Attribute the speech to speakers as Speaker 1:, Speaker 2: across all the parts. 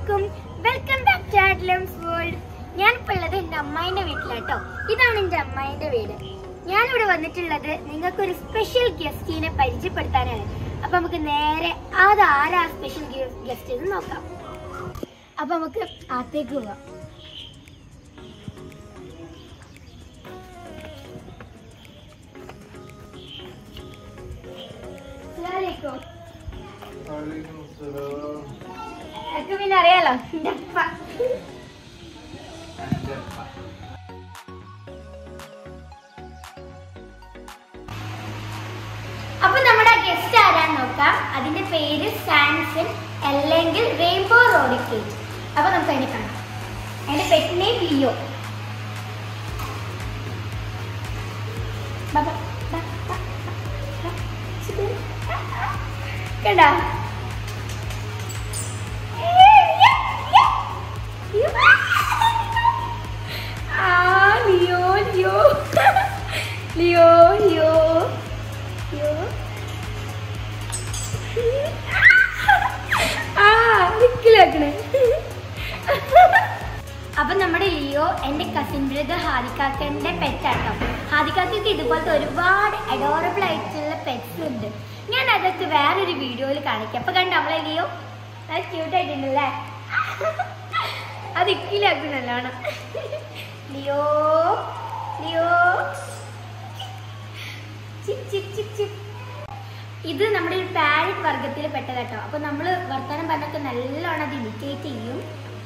Speaker 1: അലൈക്കും welcome back to Adlams world ഞാനിപ്പോൾ ഉള്ളത് എൻ്റെ അമ്മായിൻ്റെ വീട്ടിലാട്ടോ ഇതാണ് എൻ്റെ അമ്മായിൻ്റെ വീട് ഞാനിവിടെ വന്നിട്ടുള്ളത് നിങ്ങൾക്കൊരു സ്പെഷ്യൽ ഗസ്റ്റിനെ പരിചയപ്പെടുത്താനാണ് അപ്പൊ നമുക്ക് നേരെ അത് ആരാ സ്പെഷ്യൽ ഗസ്റ്റ് എന്ന് നോക്കാം അപ്പൊ നമുക്ക് അകത്തേക്ക് പോവാം അസ്സലാമലൈക്കും. എനിക്ക് പിന്നെ അറിയാലോ എൻ്റെ അപ്പ അപ്പൊ നമ്മുടെ ഗസ്റ്റ് ആരാന്ന് നോക്കാം അതിന്റെ പേര് സാൻസൺ അല്ലെങ്കിൽ റെയിൻബോ റോഡിക്കേറ്റ് അപ്പൊ നമുക്ക് അതിനെ കാണാം അതിന്റെ പെറ്റ് നെയിം ലിയോ ബാ, ബാ, ബാ, ബാ, ബാ. ചിക്കു. കണ്ടോ ആ Leo Leo Leo Leo Leo ആ വിക്കിലാക്കണേ അപ്പൊ നമ്മുടെ ലിയോ എന്റെ കസിൻ ബ്രദർ ഹാദിക്കാക്കന്റെ പെറ്റാട്ടോ ഹാദിക്കാക്കയ്ക്ക് ഇതുപോലത്തെ ഒരുപാട് അഡോറബിൾ ആയിട്ടുള്ള പെറ്റ്സ് ഉണ്ട് ഞാൻ അതൊക്കെ വേറൊരു വീഡിയോയിൽ കാണിക്കാം അപ്പൊ കണ്ടോ നമ്മളെ ലിയോ നല്ല ക്യൂട്ട് ആയിട്ടുണ്ടല്ലേ അത് ഇക്കിലാക്കും നല്ലോണം ലിയോ ലിയോ ചിക് ചിക് ചിക് ചിക് ഇത് നമ്മുടെ ഒരു പാരറ്റ് വർഗത്തിൽ പെട്ടതാട്ടോ അപ്പൊ നമ്മൾ വർത്തമാനം പറഞ്ഞൊക്കെ നല്ലോണം അത് ഇമിറ്റേറ്റ് ചെയ്യും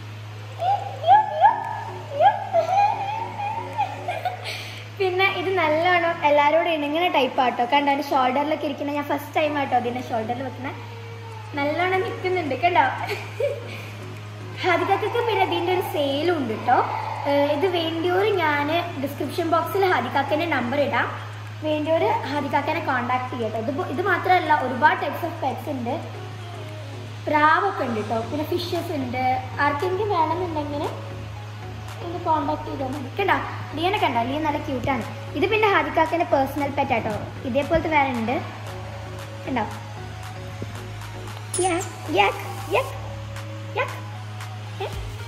Speaker 1: പിന്നെ ഇത് നല്ലോണം എല്ലാവരോടും ഇണങ്ങുന്ന ടൈപ്പ് ആട്ടോ കണ്ടോ എൻ്റെ ഷോൾഡറിലൊക്കെ ഇരിക്കുന്ന ഞാൻ ഫസ്റ്റ് ടൈം ആട്ടോ അതിൻ്റെ ഷോൾഡറിൽ വെക്കുന്ന നല്ലോണം നിൽക്കുന്നുണ്ട് കണ്ടോ ഹാദിക്കാക്കൊക്കെ പിന്നെ ഇതിൻ്റെ ഒരു സെയിലും ഉണ്ട് കേട്ടോ ഇത് വേണ്ടിയോർ ഞാൻ ഡിസ്ക്രിപ്ഷൻ ബോക്സിൽ ഹാദിക്കാക്കൻ്റെ നമ്പർ ഇടാം വേണ്ടിയോർ ഹാദിക്കാക്കനെ കോൺടാക്ട് ചെയ്യട്ടോ ഇത് ഇത് മാത്രമല്ല ഒരുപാട് ടൈപ്സ് ഓഫ് പെറ്റ്സ് ഉണ്ട് പ്രാവൊക്കെ ഉണ്ട് കേട്ടോ പിന്നെ ഫിഷസ് ഉണ്ട് ആർക്കെങ്കിലും വേണമെന്നുണ്ടെങ്കിൽ ഒന്ന് കോണ്ടാക്ട് ചെയ്താൽ മതി കണ്ടോ ലിയനെ കണ്ടോ ലിയ നല്ല ക്യൂട്ടാണ് ഇത് പിന്നെ ഹാദിക്കാക്കിന്റെ പേഴ്സണൽ പെറ്റ് ആട്ടോ ഇതേപോലത്തെ വേറെ ഉണ്ട് കണ്ടോ യാക്ക്, യാക്ക്, യാക്ക്, യാക്ക്. ഏ?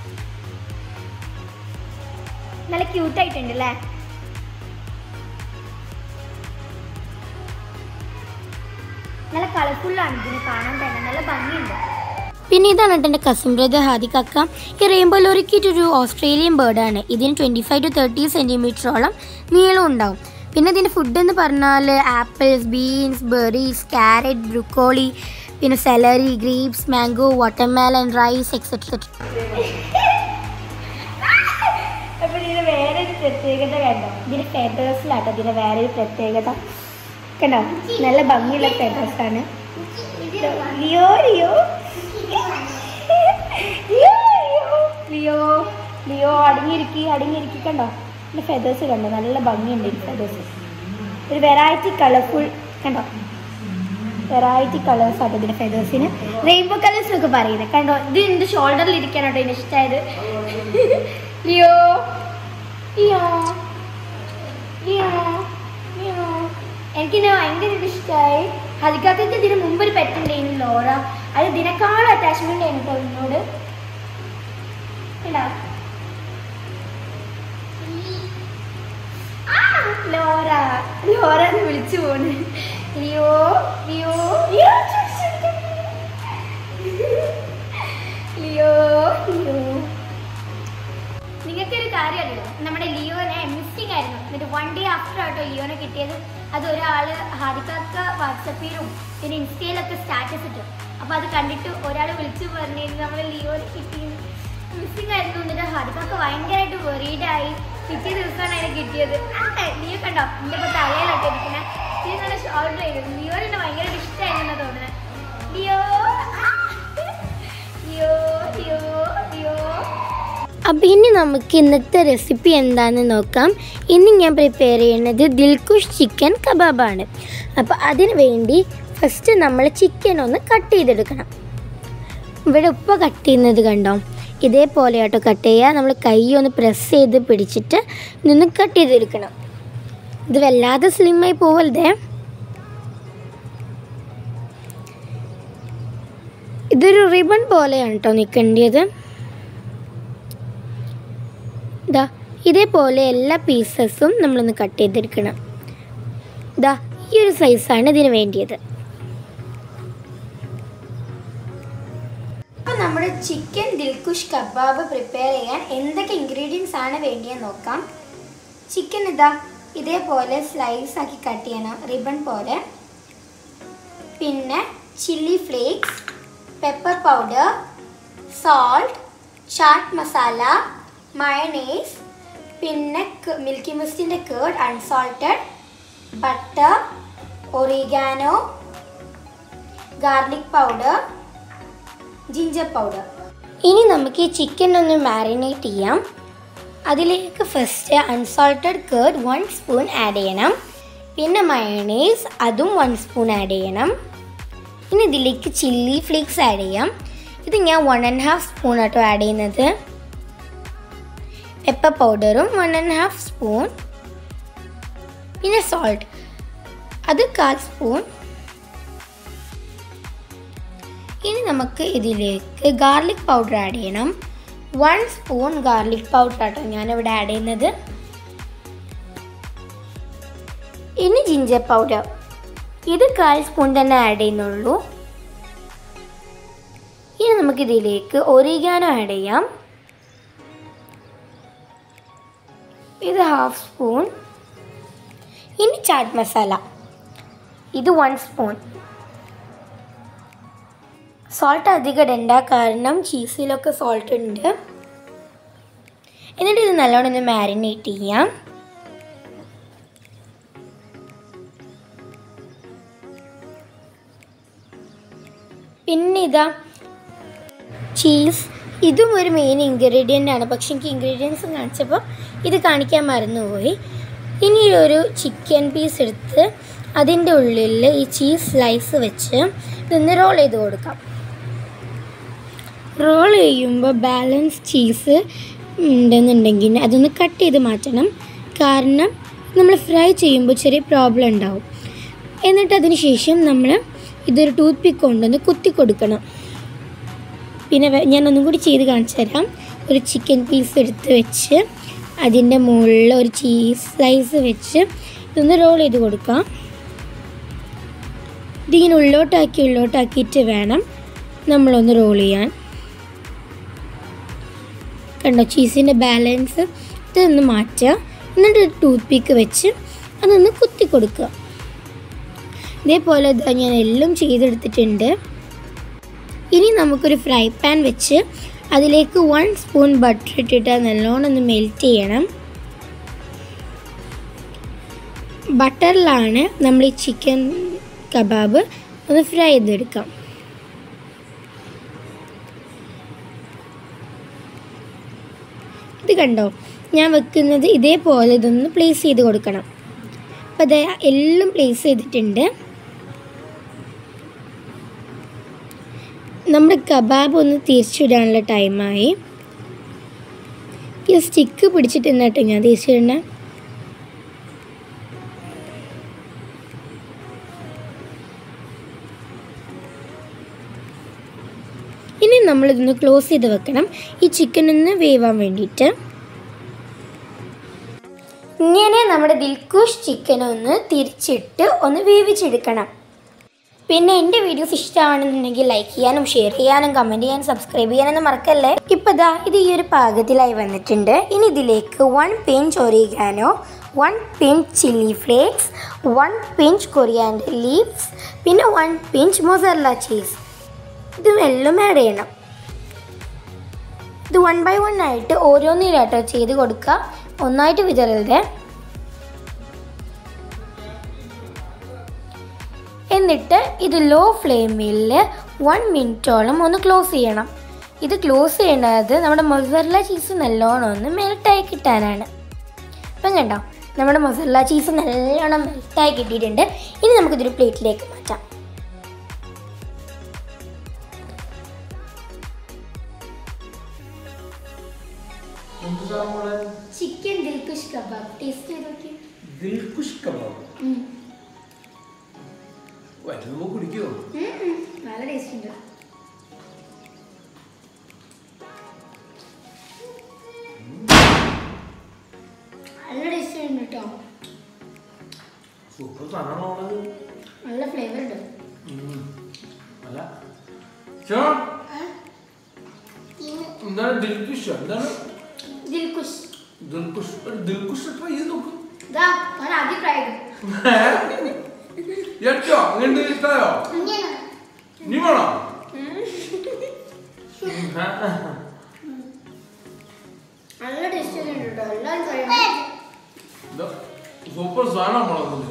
Speaker 1: നല്ല ക്യൂട്ടായിട്ടുണ്ട് അല്ലേ നല്ല കളർഫുള്ളാണ് ഇതിന് കാണാൻ തന്നെ നല്ല ഭംഗിയുണ്ട്
Speaker 2: പിന്നെ ഇതാണ് കേട്ടോ എൻ്റെ കസിൻ ബ്രദർ ഹാദിക്കാക്ക ഈ റെയിൻബോ ലോറിക്കിറ്റ് ഒരു ഓസ്ട്രേലിയൻ ബേർഡാണ് ഇതിന് ട്വൻറ്റി ഫൈവ് ടു തേർട്ടി സെൻറ്റിമീറ്ററോളം നീളം ഉണ്ടാവും പിന്നെ ഇതിൻ്റെ ഫുഡ് എന്ന് പറഞ്ഞാൽ apples beans berries carrot broccoli പിന്നെ celery grapes mango watermelon rice etcetera
Speaker 1: അപ്പൊ ഇതിന് വേറൊരു പ്രത്യേകത കണ്ടോ ഇതിന് ഫെദേഴ്സിലാട്ടോ ഇതിന് വേറൊരു പ്രത്യേകത കണ്ടോ നല്ല ഭംഗിയുള്ള ഫെദേഴ്സ് ആണ് Leo Leo Leo Leo Leo Leo അടങ്ങിയിരിക്കി അടങ്ങിയിരിക്കി കണ്ടോ ഇതിന്റെ ഫെദേഴ്സ് കണ്ടോ നല്ല ഭംഗിയുണ്ട് ഈ ഫെദേഴ്സ് ഒരു വെറൈറ്റി കളർഫുൾ കണ്ടോ വെറൈറ്റി കളേഴ്സ് ആണ് ഇതിന്റെ ഫെദേഴ്സിന് റെയിൻബോ കളേഴ്സ് എന്നൊക്കെ പറയുന്നത് കണ്ടോ ഇത് എന്റെ ഷോൾഡറിൽ ഇരിക്കാനാട്ടോ ഇതിന് ഇഷ്ടമായത് ലിയോ ലിയോ ലിയോ ലിയോ എനിക്കിന്നെ ഭയങ്കര ഇഷ്ടമായി ഹലിക്കാക്കയ്ക്ക് ഇതിന് മുമ്പ് ഒരു പെറ്റ് ഉണ്ടായിരുന്നു ലോറ അത് ഇതിനേക്കാളും അറ്റാച്ച്മെന്റ് ആയിരുന്നു കേട്ടോ എന്നോട് കണ്ടോ? ആ, ലോറ ലോറ എന്ന് വിളിച്ചു പോണ് Leo Leo Leo Leo Leo നിങ്ങൾക്കൊരു കാര്യം അറിയോ നമ്മുടെ ലിയോനെ മിസ്സിംഗ് ആയിരുന്നു എന്നിട്ട് വൺ ഡേ ആഫ്റ്റർ ആട്ടോ ലിയോനെ കിട്ടിയത് അത് ഒരാള് ഹാദിക്കാക്ക വാട്സപ്പിലും പിന്നെ ഇൻസ്റ്റയിലൊക്കെ സ്റ്റാറ്റസ് ഇട്ടു അപ്പൊ അത് കണ്ടിട്ട് ഒരാൾ വിളിച്ചു പറഞ്ഞിരുന്നു നമ്മളെ ലിയോനെ കിട്ടി മിസ്സിംഗ് ആയിരുന്നു എന്നിട്ട് ഹാദിക്കാക്ക ഭയങ്കരമായിട്ട് വെറീഡായി പിറ്റേ ദിവസമാണ് അതിനെ കിട്ടിയത് ആ, ലിയോ കണ്ടോ എന്റെ ഇപ്പൊ തലയിലൊക്കെ ഇരിക്കണേ ലിയോ നല്ല ഷോൾഡർ ആയിരുന്നു ലിയോനെ ഭയങ്കര ഇഷ്ടമായിരുന്നു തോന്നുന്നത് ലിയോ ആ, ലിയോ ലിയോ ലിയോ
Speaker 2: അപ്പം ഇനി നമുക്ക് ഇന്നത്തെ റെസിപ്പി എന്താണെന്ന് നോക്കാം ഇന്ന് ഞാൻ പ്രിപ്പയർ ചെയ്യുന്നത് ദിൽകുഷ് ചിക്കൻ കബാബാണ് അപ്പോൾ അതിന് വേണ്ടി ഫസ്റ്റ് നമ്മൾ ചിക്കൻ ഒന്ന് കട്ട് ചെയ്തെടുക്കണം ഇവിടെ ഉപ്പ കട്ട് ചെയ്യുന്നത് കണ്ടോ ഇതേപോലെ ആട്ടോ കട്ട് ചെയ്യുക നമ്മൾ കൈ ഒന്ന് പ്രസ് ചെയ്ത് പിടിച്ചിട്ട് നിന്ന് കട്ട് ചെയ്തെടുക്കണം ഇത് വല്ലാതെ സ്ലിമ്മായി പോവരുതേ ഇതൊരു റിബൺ പോലെയാണ് കേട്ടോ നിൽക്കേണ്ടത് ദാ ഇതേപോലെ എല്ലാ പീസസും നമ്മളൊന്ന് കട്ട് ചെയ്തെടുക്കണം ദാ ഈ ഒരു സൈസാണ് ഇതിന് വേണ്ടിയത് അപ്പോൾ നമ്മുടെ ചിക്കൻ ദിൽകുഷ് കബാബ് പ്രിപ്പയർ ചെയ്യാൻ എന്തൊക്കെ ഇൻഗ്രീഡിയൻസ് ആണ് വേണ്ടിയെന്ന് നോക്കാം ചിക്കൻ ഇതാ ഇതേപോലെ സ്ലൈസ് ആക്കി കട്ട് ചെയ്യണം റിബൺ പോലെ പിന്നെ chilli flakes pepper powder salt chaat masala mayonnaise പിന്നെ മിൽക്കി മിസ്റ്റിൻ്റെ curd unsalted butter oregano garlic powder ginger powder ഇനി നമുക്ക് ഈ ചിക്കൻ ഒന്ന് മാരിനേറ്റ് ചെയ്യാം അതിലേക്ക് first unsalted curd one spoon add ചെയ്യണം പിന്നെ മയണൈസ് അതും വൺ സ്പൂൺ ആഡ് ചെയ്യണം ഇനി ഇതിലേക്ക് ചില്ലി ഫ്ലേക്സ് ആഡ് ചെയ്യാം ഇത് ഞാൻ വൺ ആൻഡ് ഹാഫ് സ്പൂൺ ആട്ടോ ആഡ് ചെയ്യുന്നത് പെപ്പർ പൗഡറും വൺ ആൻഡ് ഹാഫ് സ്പൂൺ പിന്നെ സോൾട്ട് അത് കാൽ സ്പൂൺ ഇനി നമുക്ക് ഇതിലേക്ക് ഗാർലിക് പൗഡർ ആഡ് ചെയ്യണം വൺ സ്പൂൺ ഗാർലിക് പൗഡർ ആട്ടോ ഞാനിവിടെ ആഡ് ചെയ്യുന്നത് ഇനി ജിഞ്ചർ പൗഡർ ഇത് കാൽ സ്പൂൺ തന്നെ ആഡ് ചെയ്യുന്നുള്ളൂ ഇനി നമുക്കിതിലേക്ക് ഒറിഗാനോ ആഡ് ചെയ്യാം ഇത് ഹാഫ് സ്പൂൺ ഇനി ചാറ്റ് മസാല ഇത് വൺ സ്പൂൺ സോൾട്ട് അധികം ഇടണ്ട കാരണം ചീസിലൊക്കെ സോൾട്ട് ഉണ്ട് എന്നിട്ട് ഇത് നല്ലോണം ഒന്ന് മാരിനേറ്റ് ചെയ്യാം പിന്നെ ഇതാ ചീസ് ഇതും ഒരു മെയിൻ ഇൻഗ്രീഡിയൻ്റ് ആണ് പക്ഷെ എനിക്ക് ഇൻഗ്രീഡിയൻസ് കാണിച്ചപ്പോൾ ഇത് കാണിക്കാൻ മറന്നുപോയി ഇനി ഒരു ചിക്കൻ പീസ് എടുത്ത് അതിൻ്റെ ഉള്ളിൽ ഈ ചീസ് സ്ലൈസ് വെച്ച് ഇതൊന്ന് റോൾ ചെയ്ത് കൊടുക്കാം റോൾ ചെയ്യുമ്പോൾ ബാലൻസ് ചീസ് ഉണ്ടെന്നുണ്ടെങ്കിൽ അതൊന്ന് കട്ട് ചെയ്ത് മാറ്റണം കാരണം നമ്മൾ ഫ്രൈ ചെയ്യുമ്പോൾ ചെറിയ പ്രോബ്ലം ഉണ്ടാവും എന്നിട്ട് അതിന് ശേഷം നമ്മൾ ഇതൊരു ടൂത്ത് പിക്ക് കൊണ്ടൊന്ന് കുത്തി കൊടുക്കണം പിന്നെ വേ- ഞാൻ ഒന്നും കൂടി ചെയ്ത് കാണിച്ചു തരാം ഒരു ചിക്കൻ പീസ് എടുത്ത് വെച്ച് അതിൻ്റെ മുകളിൽ ഒരു ചീസ് സ്ലൈസ് വെച്ച് ഇതൊന്ന് റോൾ ചെയ്ത് കൊടുക്കാം ഇതിങ്ങനെ ഉള്ളോട്ടാക്കി ഉള്ളോട്ടാക്കിയിട്ട് വേണം നമ്മളൊന്ന് റോൾ ചെയ്യാൻ കണ്ടോ ചീസിൻ്റെ ബാലൻസ് ഇതൊന്ന് മാറ്റുക എന്നിട്ട് ടൂത്ത് പിക്ക് വെച്ച് അതൊന്ന് കുത്തി കൊടുക്കുക ഇതേപോലെ ഇതാ ഞാൻ എല്ലാം ചെയ്തെടുത്തിട്ടുണ്ട് ഇനി നമുക്കൊരു ഫ്രൈ പാൻ വെച്ച് അതിലേക്ക് വൺ സ്പൂൺ ബട്ടർ ഇട്ടിട്ട് അത് നല്ലോണം ഒന്ന് മെൽറ്റ് ചെയ്യണം ബട്ടറിലാണ് നമ്മൾ ഈ ചിക്കൻ കബാബ് ഒന്ന് ഫ്രൈ ചെയ്തെടുക്കാം ഇത് കണ്ടോ ഞാൻ വെക്കുന്നത് ഇതേപോലെ ഇതൊന്ന് പ്ലേസ് ചെയ്ത് കൊടുക്കണം അപ്പോൾ അത് എല്ലാം പ്ലേസ് ചെയ്തിട്ടുണ്ട് നമ്മുടെ കബാബ് ഒന്ന് തിരിച്ചിടാനുള്ള ടൈമായി ഈ സ്റ്റിക്ക് പിടിച്ചിട്ട് എന്നിട്ട് ഞാൻ തിരിച്ചിടണേ ഇനി നമ്മളിതൊന്ന് ക്ലോസ് ചെയ്ത് വെക്കണം ഈ ചിക്കൻ ഒന്ന് വേവാൻ വേണ്ടിയിട്ട് ഇങ്ങനെ നമ്മുടെ ദിൽക്കുഷ് ചിക്കൻ ഒന്ന് തിരിച്ചിട്ട് ഒന്ന് വേവിച്ചെടുക്കണം പിന്നെ എൻ്റെ വീഡിയോസ് ഇഷ്ടമാണെന്നുണ്ടെങ്കിൽ ലൈക്ക് ചെയ്യാനും ഷെയർ ചെയ്യാനും കമൻറ്റ് ചെയ്യാനും സബ്സ്ക്രൈബ് ചെയ്യാനൊന്നും മറക്കല്ലേ ഇപ്പോൾ ദാ ഇത് ഈ ഒരു പാകത്തിലായി വന്നിട്ടുണ്ട് ഇനി ഇതിലേക്ക് one pinch oregano one pinch chilli flakes one pinch coriander leaves പിന്നെ വൺ പിഞ്ച് മൊസറല ചീസ് ഇത് എല്ലാം ആഡ് ചെയ്യണം ഇത് വൺ ബൈ വൺ ആയിട്ട് ഓരോന്നിലാട്ടോ ചെയ്ത് കൊടുക്കുക ഒന്നായിട്ട് വിതറരുത് എന്നിട്ട് ഇത് ലോ ഫ്ലെയിമിൽ വൺ മിനിറ്റോളം ഒന്ന് ക്ലോസ് ചെയ്യണം ഇത് ക്ലോസ് ചെയ്യേണ്ടത് നമ്മുടെ മൊസറല ചീസ് നല്ലോണം ഒന്ന് മെൽട്ടായി കിട്ടാനാണ് അപ്പം കണ്ടോ നമ്മുടെ മൊസറല ചീസ് നല്ലോണം മെൽട്ടായി കിട്ടിയിട്ടുണ്ട് ഇനി നമുക്കിതൊരു പ്ലേറ്റിലേക്ക് മാറ്റാം ചിക്കൻ ദിൽകുഷ് കബാബ് ടേസ്റ്റ് ചെയ്ത് നോക്കി
Speaker 3: ദിൽകുഷ് കബാബ് വരുമ്പോ കുടിക്കുവോ
Speaker 2: നല്ല ടേസ്റ്റ് ഉണ്ട്
Speaker 3: സൂപ്പർ സാധനമാണത്
Speaker 2: നല്ല ഫ്ലേവർ ഉണ്ട്
Speaker 3: ഉം. അല്ല ചോ എന്താണ് ദിൽകുഷ് എന്താണ്
Speaker 2: ദിൽകുഷ്
Speaker 3: ദിൽകുഷ് ഒരു ദിൽകുഷ് ട്രൈ ചെയ്ത് നോക്ക്
Speaker 2: ഇതാ ഞാൻ ആദ്യം ട്രൈ ചെയ്തു
Speaker 3: ഏറ്റോ അങ്ങനെ ഇഷ്ടമായോ നീ വേണോ
Speaker 2: നല്ല ടേസ്റ്റ് ഉണ്ട് കേട്ടോ എല്ലാവരും ട്രൈ ചെയ്യണം
Speaker 3: സൂപ്പർ സാധനം മുളകുന്നത്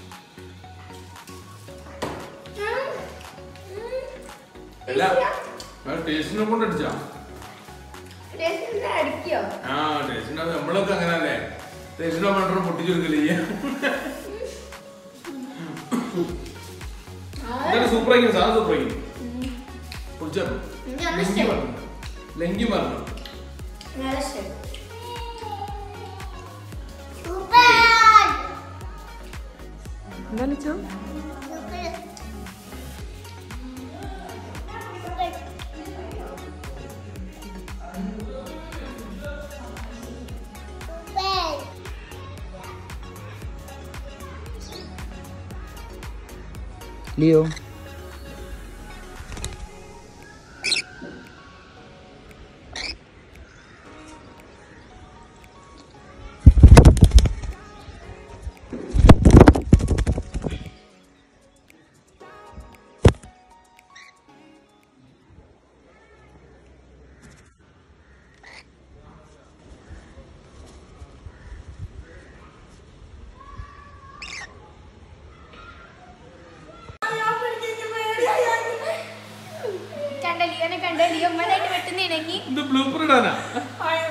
Speaker 3: അല്ല ടേസ്റ്റിനെ കൊണ്ട് അടിച്ചാ
Speaker 2: ടേസ്റ്റ് അടിക്കോ
Speaker 3: ആ ടേസ്റ്റിനെ നമ്മളൊക്കെ അങ്ങനല്ലേ ടേസ്റ്റിനെ മാത്രം പൊട്ടിച്ചെടുക്കില്ല എന്തായാലും സൂപ്പർ ആക്കി സാധനം സൂപ്പർ ആക്കി പൊളിച്ചോ
Speaker 2: എനിക്ക് നല്ല
Speaker 3: ലങ്കി
Speaker 2: ഇഷ്ടമായി
Speaker 3: പറഞ്ഞു ലങ്കി പറഞ്ഞു
Speaker 2: നല്ല ഇഷ്ടമായി
Speaker 4: എന്താ ചോ ലിയോ
Speaker 1: കണ്ട ലിയോനെ കണ്ട ലിയോ അമ്മനായിട്ട് വെട്ടുന്ന ഇണങ്ങി
Speaker 3: ഇത് ബ്ലൂപ്പർ ഇടാനാ
Speaker 1: അയ്യോ